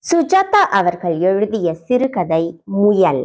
சுஜாதா அவர்கள் எழுதிய சிறுகதை முயல்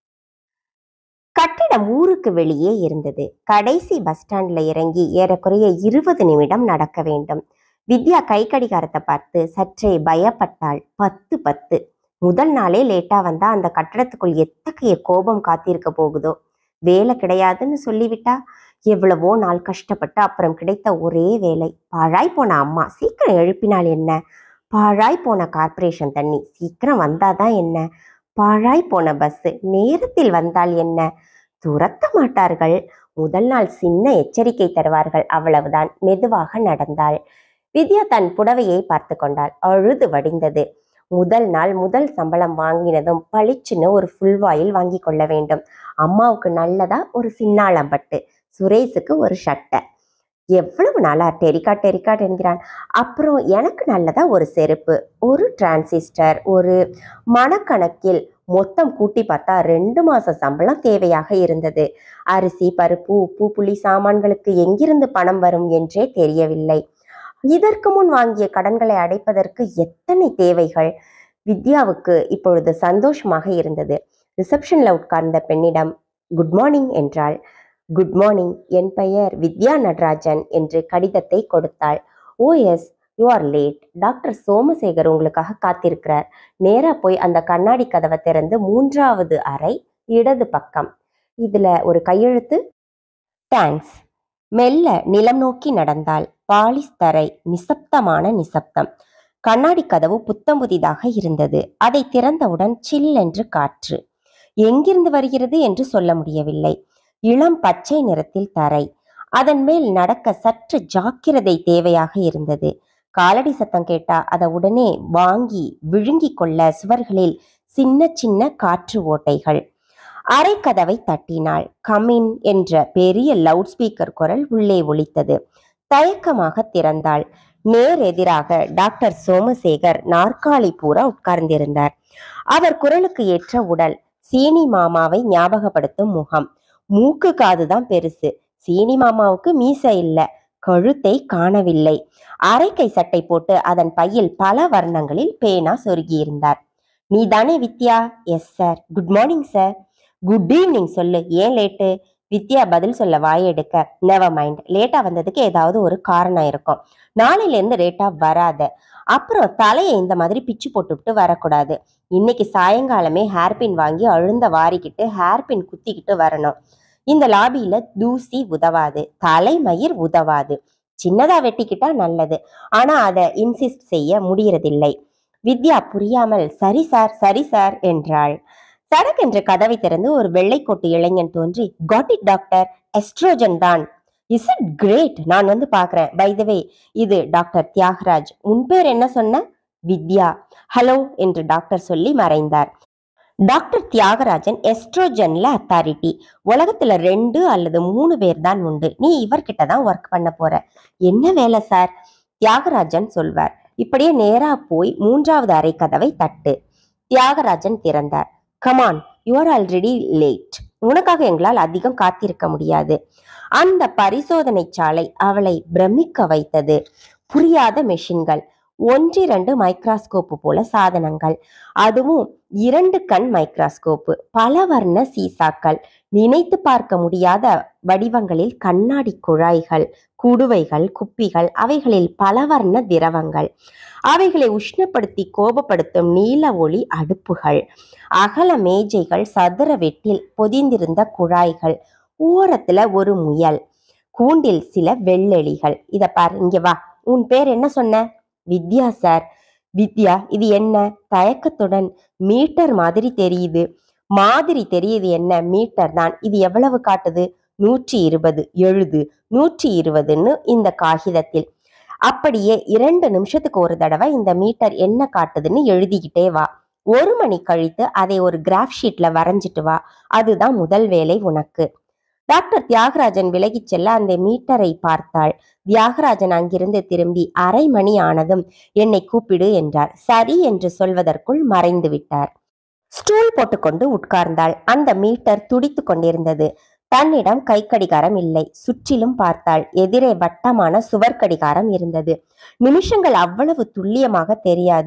கட்டிடம் ஊருக்கு வெளியே இருந்தது கடைசி பஸ் ஸ்டாண்ட்ல இறங்கி ஏறக்குறைய இருபது நிமிடம் நடக்க வேண்டும் வித்யா கை கடிகாரத்தை பார்த்து சற்றே பயப்பட்டாள் பத்து பத்து முதல் நாளே லேட்டா வந்தா அந்த கட்டடத்துக்குள் எத்தகைய கோபம் காத்திருக்க போகுதோ வேலை கிடையாதுன்னு சொல்லிவிட்டா எவ்வளவோ நாள் கஷ்டப்பட்டு அப்புறம் கிடைத்த ஒரே வேலை பாழாய் போன அம்மா சீக்கிரம் எழுப்பினால் என்ன பாழாய் போன கார்ப்பரேஷன் தண்ணி சீக்கிரம் வந்தாதான் என்ன பாழாய் போன பஸ் நேரத்தில் வந்தால் என்ன துரத்த மாட்டார்கள் முதல் நாள் சின்ன எச்சரிக்கை தருவார்கள் அவ்வளவுதான் மெதுவாக நடந்தாள் வித்யா தன் புடவையை பார்த்து கொண்டாள் அழுது வடிந்தது முதல் நாள் முதல் சம்பளம் வாங்கினதும் பளிச்சுன்னு ஒரு ஃபுல் வாயில் வாங்கி கொள்ள வேண்டும் அம்மாவுக்கு நல்லதா ஒரு சின்னாளம்பட்டு சுரேஷுக்கு ஒரு சட்டை எவ்வளவு நாளா டெரிகாட் டெரிகாட் என்கிறான் அப்புறம் எனக்கு நல்லதா ஒரு செருப்பு ஒரு டிரான்சிஸ்டர் ஒரு மணக்கணக்கில் மொத்தம் கூட்டி பார்த்தா ரெண்டு மாச சம்பளம் தேவையாக இருந்தது அரிசி பருப்பு உப்பு புளி சாமான்களுக்கு எங்கிருந்து பணம் வரும் என்றே தெரியவில்லை இதற்கு முன் வாங்கிய கடன்களை அடைப்பதற்கு எத்தனை தேவைகள் வித்யாவுக்கு இப்பொழுது சந்தோஷமாக இருந்தது ரிசப்ஷன்ல உட்கார்ந்த பெண்ணிடம் குட் மார்னிங் என்றாள் குட் மார்னிங் என் பெயர் வித்யா நடராஜன் என்று கடிதத்தை கொடுத்தாள் oh yes you are late doctor Somasekhar உங்களுக்காக காத்திருக்கிறார் நேரா போய் அந்த கண்ணாடி கதவை திறந்து மூன்றாவது அறை இடது பக்கம் இதுல ஒரு கையெழுத்து தேங்க்ஸ் மெல்ல நிலம் நோக்கி நடந்தாள் பாலிஸ் தரை நிசப்தமான நிசப்தம் கண்ணாடி கதவு புத்தம் புதிதாக இருந்தது அதை திறந்தவுடன் சில் என்று காற்று எங்கிருந்து வருகிறது என்று சொல்ல முடியவில்லை இளம் பச்சை நிறத்தில் தரை அதன் மேல் நடக்க சற்று ஜாக்கிரதை தேவையாக இருந்தது காலடி சத்தம் கேட்டா அதை உடனே வாங்கி விழுங்கிக் கொள்ள சுவர்களில் சின்ன சின்ன காற்று ஓட்டைகள் அரைக்கதவை தட்டினாள் கமின் என்ற பெரிய லவுட் ஸ்பீக்கர் குரல் உள்ளே ஒலித்தது தயக்கமாக திறந்தாள் நேர் எதிராக டாக்டர் சோமசேகர் நாற்காலி பூரா உட்கார்ந்திருந்தார் அவர் குரலுக்கு ஏற்ற உடல் சீனி மாமாவை ஞாபகப்படுத்தும் முகம் மூக்கு காதுதான் பெருசு சீனி மாமாவுக்கு மீசை இல்ல கழுத்தை காணவில்லை அரைக்கை சட்டை போட்டு அதன் பையில் பல வர்ணங்களில் பேனா சொருகியிருந்தார் நீ தானே Vidya yes sir good morning sir good evening சொல்லு ஏன் லேட்டு வித்யா பதில் சொல்ல வாய் எடுக்க நெவர் மைண்ட் லேட்டா வந்ததுக்கு ஏதாவது ஒரு காரணம் இருக்கும் நாளையில இருந்து லேட்டா வராத அப்புறம் தலையை இந்த மாதிரி பிச்சு போட்டுவிட்டு வரக்கூடாது இன்னைக்கு சாயங்காலமே ஹேர்பின் வாங்கி அழுந்த வாரிக்கிட்டு ஹேர்பின் குத்திக்கிட்டு வரணும் இந்த லாபியில தூசி உதவாது தலைமயிர் உதவாது சின்னதா வெட்டிக்கிட்டா நல்லது ஆனா அதை இன்சிஸ்ட் செய்ய முடியறதில்லை வித்யா புரியாமல் சரி சார் சரி சார் என்றாள் சடக்கென்று கதவை திறந்து ஒரு வெள்ளைக்கோட்டு இளைஞன் தோன்றி காட் இட் டாக்டர் எஸ்ட்ரோஜன் தான் இஸ் இட் கிரேட் நான் வந்து பார்க்கறேன் பை த வே இது டாக்டர் தியாகராஜ் உன் பேர் என்ன சொன்ன வித்யா ஹலோ என்று டாக்டர் சொல்லி மறைந்தார் டாக்டர் தியாகராஜன் எஸ்ட்ரோஜன்ல அத்தாரிட்டி உலகத்துல ரெண்டு அல்லது மூணு பேர் தான் உண்டு நீ இவர்கிட்ட தான் ஒர்க் பண்ண போற என்ன வேலை சார் தியாகராஜன் சொல்வார் இப்படியே நேரா போய் மூன்றாவது அறை கதவை தட்டு தியாகராஜன் திறந்தார் come on you are already late உனக்காக எங்களால் அதிகம் காத்திருக்க முடியாது அந்த பரிசோதனை சாலை அவளை பிரமிக்க வைத்தது புரியாத மெஷின்கள் ஒன்றிரண்டு மைக்ராஸ்கோப்பு போல சாதனங்கள் அதுவும் இரண்டு கண் மைக்ராஸ்கோப்பு பல வர்ண சீசாக்கள் நினைத்து பார்க்க முடியாத வடிவங்களில் கண்ணாடி குழாய்கள் குடுவைகள் குப்பிகள் அவைகளில் பல வர்ண திரவங்கள் அவைகளை உஷ்ணப்படுத்தி கோபப்படுத்தும் நீல ஒளி அடுப்புகள் அகல மேஜைகள் சதுர வெட்டில் பொதிந்திருந்த குழாய்கள் ஓரத்துல ஒரு முயல் கூண்டில் சில வெள்ளெலிகள் இத பாரு இங்க வா உன் பேர் என்ன சொன்ன வித்யா சார் வித்யா இது என்ன தயக்கத்துடன் மீட்டர் மாதிரி தெரியுது மாதிரி தெரியுது என்ன மீட்டர் தான் இது எவ்வளவு காட்டுது நூற்றி இருபது எழுது நூற்றி இருபதுன்னு இந்த காகிதத்தில் அப்படியே இரண்டு நிமிஷத்துக்கு ஒரு தடவை இந்த மீட்டர் என்ன காட்டுதுன்னு எழுதிக்கிட்டே வா ஒரு மணி கழித்து அதை ஒரு கிராஃப் ஷீட்ல வரைஞ்சிட்டு வா அதுதான் முதல் வேலை உனக்கு டாக்டர் தியாகராஜன் விலகிச் செல்ல அந்த மீட்டரை பார்த்தாள் தியாகராஜன் அங்கிருந்து திரும்பி அரை மணி ஆனதும் என்னை கூப்பிடு என்றார் சரி என்று சொல்வதற்குள் மறைந்து விட்டார் ஸ்டூல் போட்டுக்கொண்டு உட்கார்ந்தாள் அந்த மீட்டர் துடித்து கொண்டிருந்தது தன்னிடம் கை கடிகாரம் இல்லை சுற்றிலும் பார்த்தாள் எதிரே வட்டமான சுவர் கடிகாரம் இருந்தது நிமிஷங்கள் அவ்வளவு துல்லியமாக தெரியாது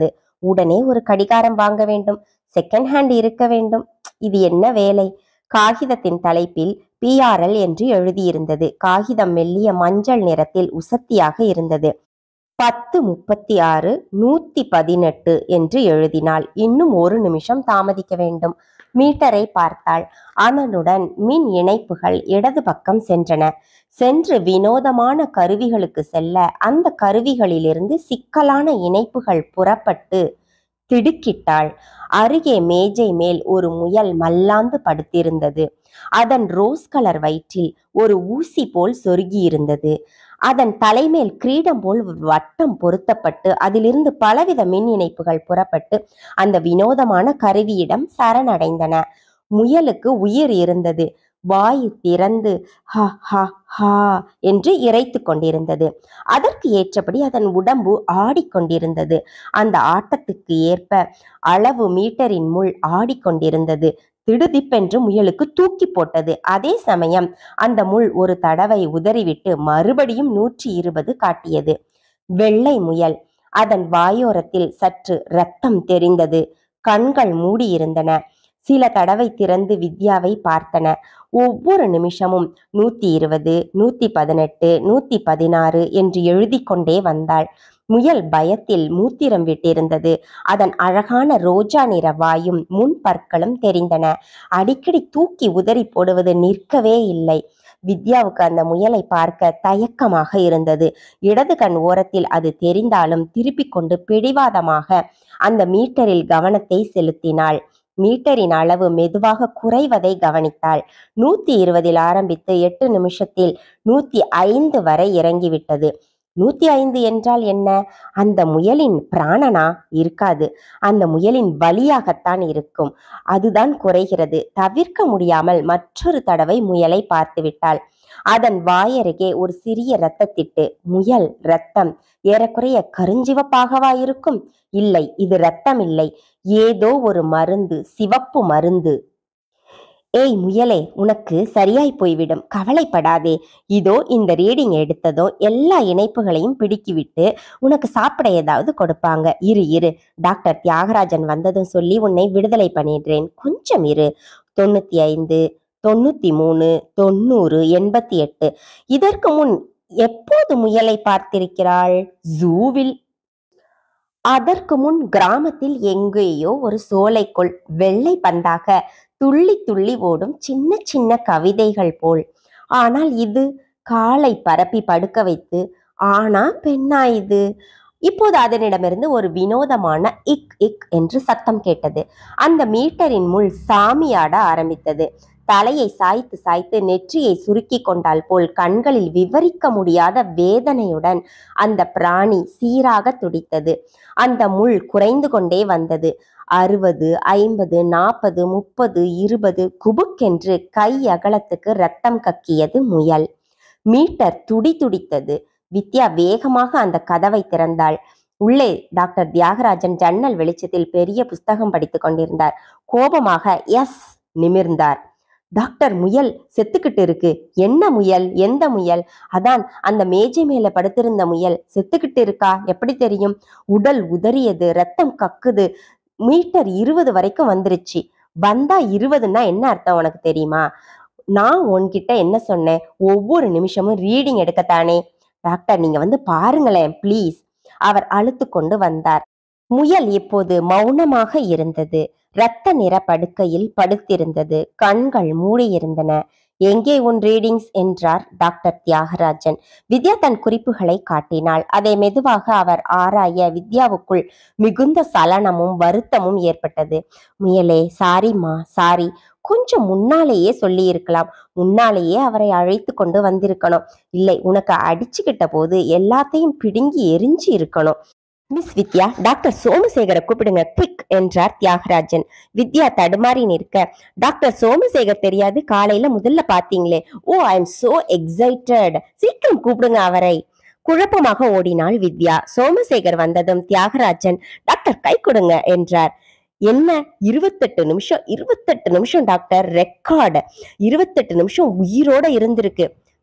உடனே ஒரு கடிகாரம் வாங்க வேண்டும் செகண்ட் ஹேண்ட் இருக்க வேண்டும் இது என்ன வேலை காகிதத்தின் தலைப்பில் பிஆர்எல் என்று எழுதியிருந்தது காகிதம் மெல்லிய மஞ்சள் நிறத்தில் உசத்தியாக இருந்தது பத்து முப்பத்தி ஆறு நூத்தி பதினெட்டு என்று எழுதினாள் இன்னும் ஒரு நிமிஷம் தாமதிக்க வேண்டும் மீட்டரை பார்த்தாள் அதனுடன் மின் இணைப்புகள் இடது பக்கம் சென்றன சென்று வினோதமான கருவிகளுக்கு செல்ல அந்த கருவிகளிலிருந்து சிக்கலான இணைப்புகள் புறப்பட்டு திடுக்கிட்டாள் அருகே மேஜை மேல் ஒரு முயல் மல்லாந்து படுத்திருந்தது அதன் ரோஸ் கலர் வயிற்றில் ஒரு ஊசி போல் சொருகியிருந்தது அதன் தலைமேல் கிரீடம் போல் ஒரு வட்டம் பொருத்தப்பட்டு அதிலிருந்து பலவித மின் இணைப்புகள் புறப்பட்டு அந்த வினோதமான கருவியிடம் சரணடைந்தன முயலுக்கு உயிர் இருந்தது வாய் திறந்து ஹா ஹா ஹா என்று இறைத்து கொண்டிருந்தது அதற்கு ஏற்றபடி அதன் உடம்பு ஆடிக்கொண்டிருந்தது அந்த ஆட்டத்துக்கு ஏற்ப அளவு மீட்டரின் முள் ஆடிக்கொண்டிருந்தது திடுதிப்பென்று முயலுக்கு தூக்கி போட்டது அதே சமயம் அந்த முள் ஒரு தடவை உதறிவிட்டு மறுபடியும் நூற்றி இருபது காட்டியது வெள்ளை முயல் அதன் வாயோரத்தில் சற்று இரத்தம் தெரிந்தது கண்கள் மூடியிருந்தன சில தடவை திறந்து வித்யாவை பார்த்தன ஒவ்வொரு நிமிஷமும் நூத்தி இருபது நூத்தி பதினெட்டு நூத்தி பதினாறு என்று எழுதி கொண்டே வந்தாள் முயல் பயத்தில் மூத்திரம் விட்டிருந்தது அதன் அழகான ரோஜா நிற வாயும் முன் பற்களும் தெரிந்தன அடிக்கடி தூக்கி உதறி போடுவது நிற்கவே இல்லை வித்யாவுக்கு அந்த முயலை பார்க்க தயக்கமாக இருந்தது இடது கண் ஓரத்தில் அது தெரிந்தாலும் திருப்பிக் கொண்டு பிடிவாதமாக அந்த மீட்டரில் கவனத்தை செலுத்தினாள் மீட்டரின் அளவு மெதுவாக குறைவதை கவனித்தாள் நூத்தி இருபதில் ஆரம்பித்து எட்டு நிமிஷத்தில் நூத்தி ஐந்து வரை இறங்கிவிட்டது நூத்தி ஐந்து என்றால் என்ன அந்த முயலின் பிராணனா இருக்காது அந்த முயலின் வலியாகத்தான் இருக்கும் அதுதான் குறைகிறது தவிர்க்க முடியாமல் மற்றொரு தடவை முயலை பார்த்து விட்டாள் அதன் வாயருகே ஒரு சிறிய இரத்தத்திட்டு முயல் இரத்தம் ஏறக்குறைய கருஞ்சிவப்பாகவா இருக்கும் இல்லை இது இரத்தம் இல்லை ஏதோ ஒரு மருந்து சிவப்பு மருந்து ஏய் முயலே உனக்கு சரியாய் போய்விடும் கவலைப்படாதே இதோ இந்த ரீடிங் எடுத்ததும் எல்லா இணைப்புகளையும் பிடுக்கிவிட்டு உனக்கு சாப்பிட ஏதாவது கொடுப்பாங்க இரு இரு டாக்டர் தியாகராஜன் வந்ததும் சொல்லி உன்னை விடுதலை பண்ணிடுறேன் கொஞ்சம் இரு தொண்ணூத்தி ஐந்து தொண்ணூத்தி மூணு தொண்ணூறு எண்பத்தி எட்டு இதற்கு முன் எப்போது முயலை பார்த்திருக்கிறாள் ஜூவில் அதற்கு முன் கிராமத்தில் எங்கேயோ ஒரு சோலைக்குள் வெள்ளை பந்தாக துள்ளி துள்ளி ஓடும் சின்ன சின்ன கவிதைகள் போல் ஆனால் இது காலை பரப்பி படுக்க வைத்து ஆனா பெண்ணா இது இப்போது அதனிடமிருந்து ஒரு வினோதமான இக் இக் என்று சத்தம் கேட்டது அந்த மீட்டரின் முள் சாமியாட ஆரம்பித்தது தலையை சாய்த்து சாய்த்து நெற்றியை சுருக்கி கொண்டால் போல் கண்களில் விவரிக்க முடியாத வேதனையுடன் அந்த பிராணி சீராக துடித்தது அந்த முள் குறைந்து கொண்டே வந்தது அறுபது ஐம்பது நாற்பது முப்பது இருபது குபுக்கென்று கை அகலத்துக்கு ரத்தம் கக்கியது முயல் மீட்டர் துடி துடித்தது வித்யா வேகமாக அந்த கதவை திறந்தாள் உள்ளே டாக்டர் தியாகராஜன் ஜன்னல் வெளிச்சத்தில் பெரிய புஸ்தகம் படித்துக் கொண்டிருந்தார் கோபமாக எஸ் நிமிர்ந்தார் டாக்டர் முயல் செத்துக்கிட்டு இருக்கு என்ன முயல் எந்த முயல் அதான் அந்த மேஜை மேல படுத்திருந்த முயல் செத்துக்கிட்டு இருக்கா எப்படி தெரியும் உடல் உதறியது ரத்தம் கக்குது மீட்டர் இருபது வரைக்கும் வந்துருச்சு வந்தா இருபதுன்னா என்ன அர்த்தம் உனக்கு தெரியுமா நான் உன்கிட்ட என்ன சொன்னேன் ஒவ்வொரு நிமிஷமும் ரீடிங் எடுக்கத்தானே டாக்டர் நீங்க வந்து பாருங்களேன் ப்ளீஸ் அவர் அழுத்து கொண்டு வந்தார் முயல் இப்போது மௌனமாக இருந்தது இரத்த நிற படுக்கையில் படுத்திருந்தது கண்கள் மூடியிருந்தன எங்கே உன் ரீடிங்ஸ் என்றார் டாக்டர் தியாகராஜன் வித்யா தன் குறிப்புகளை காட்டினாள் அதை மெதுவாக அவர் ஆராய வித்யாவுக்குள் மிகுந்த சலனமும் வருத்தமும் ஏற்பட்டது முயலே சாரிம்மா சாரி கொஞ்சம் முன்னாலேயே சொல்லி இருக்கலாம் முன்னாலேயே அவரை அழைத்து கொண்டு வந்திருக்கணும் இல்லை உனக்கு அடிச்சுக்கிட்ட போது எல்லாத்தையும் பிடுங்கி எரிஞ்சு இருக்கணும் மிஸ் வித்யா டாக்டர் சோமசேகரை கூப்பிடுங்க குவிக் என்றார் தியாகராஜன் வித்யா தடுமாறி நிற்க டாக்டர் சோமசேகர் தெரியாது காலையில முதல்ல பாத்தீங்களே oh I am so excited சீக்கிரம் கூப்பிடுங்க அவரை குழப்பமாக ஓடினாள் வித்யா சோமசேகர் வந்ததும் தியாகராஜன் டாக்டர் கை கொடுங்க என்றார் என்ன இருபத்தெட்டு நிமிஷம் இருபத்தெட்டு நிமிஷம் டாக்டர் ரெக்கார்டு இருபத்தெட்டு நிமிஷம் உயிரோட இருந்திருக்கு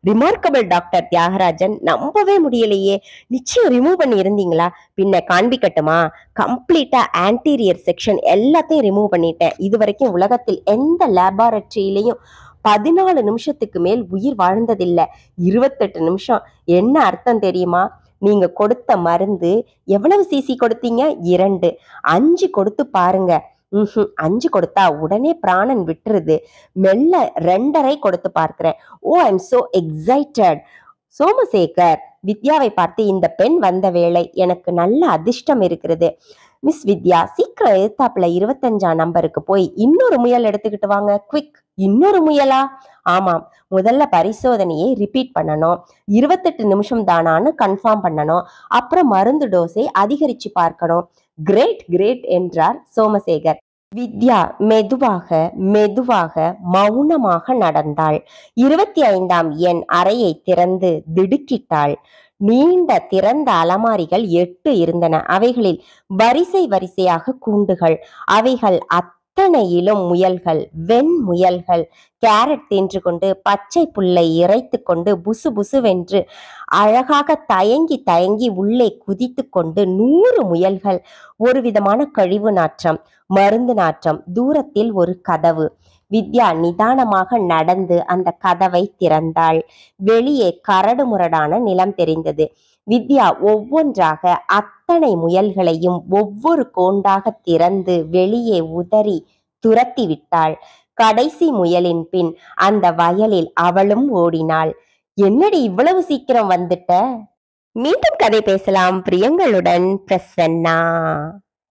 ரிமார்க்கபிள் டாக்டர் தியாகராஜன் நம்பவே முடியலையே நிச்சயம் ரிமூவ் பண்ணி இருந்தீங்களா பின்ன காண்பிக்கட்டுமா கம்ப்ளீட்டா ஆன்டீரியர் செக்ஷன் எல்லாத்தையும் ரிமூவ் பண்ணிட்டேன் இது வரைக்கும் உலகத்தில் எந்த லேபார்டரியிலையும் பதினாலு நிமிஷத்துக்கு மேல் உயிர் வாழ்ந்ததில்லை இருபத்தெட்டு நிமிஷம் என்ன அர்த்தம் தெரியுமா நீங்க கொடுத்த மருந்து எவ்வளவு சிசி கொடுத்தீங்க இரண்டு அஞ்சு கொடுத்து பாருங்க ம்ஹும். அஞ்சு கொடுத்தா உடனே பிராணன் விட்டுருது மெல்ல ரெண்டரை கொடுத்து பார்க்கிறேன் oh I am so excited Somasekhar வித்யாவை பார்த்து இந்த பெண் வந்த வேளை எனக்கு நல்ல அதிர்ஷ்டம் இருக்கிறது மிஸ் வித்யா சீக்கிரம் எதிர்த்தாப்புல இருபத்தஞ்சாம் நம்பருக்கு போய் இன்னொரு முயல் எடுத்துக்கிட்டு வாங்க குவிக் இன்னொரு முயலா ஆமாம் முதல்ல பரிசோதனையை ரிப்பீட் பண்ணணும் இருபத்தெட்டு நிமிஷம் தானான்னு கன்ஃபார்ம் பண்ணணும் அப்புறம் மருந்து டோஸை அதிகரிச்சு பார்க்கணும் கிரேட் கிரேட் என்றார் சோமசேகர் வித்யா மெதுவாக மெதுவாக மௌனமாக நடந்தாள் இருபத்தி ஐந்தாம் எண் அறையை திறந்து திடுக்கிட்டாள் நீண்ட திறந்த அலமாரிகள் எட்டு இருந்தன அவைகளில் வரிசை வரிசையாக கூண்டுகள் அவைகள் அத்தனையிலும் முயல்கள் வெண் முயல்கள் கேரட் தின்று கொண்டு பச்சை புல்லை இறைத்து கொண்டு புசு புசுவென்று அழகாக தயங்கி தயங்கி உள்ளே குதித்து கொண்டு நூறு முயல்கள் ஒரு விதமான கழிவு நாற்றம் மருந்து நாற்றம் தூரத்தில் ஒரு கதவு வித்யா நிதானமாக நடந்து அந்த கதவை திறந்தாள் வெளியே கரடு முரடான நிலம் தெரிந்தது வித்யா ஒவ்வொன்றாக அத்தனை முயல்களையும் ஒவ்வொரு கோண்டாக திறந்து வெளியே உதறி துரத்தி விட்டாள் கடைசி முயலின் பின் அந்த வயலில் அவளும் ஓடினாள் என்னடி இவ்வளவு சீக்கிரம் வந்துட்ட மீண்டும் கதை பேசலாம் பிரியங்களுடன் பிரசன்னா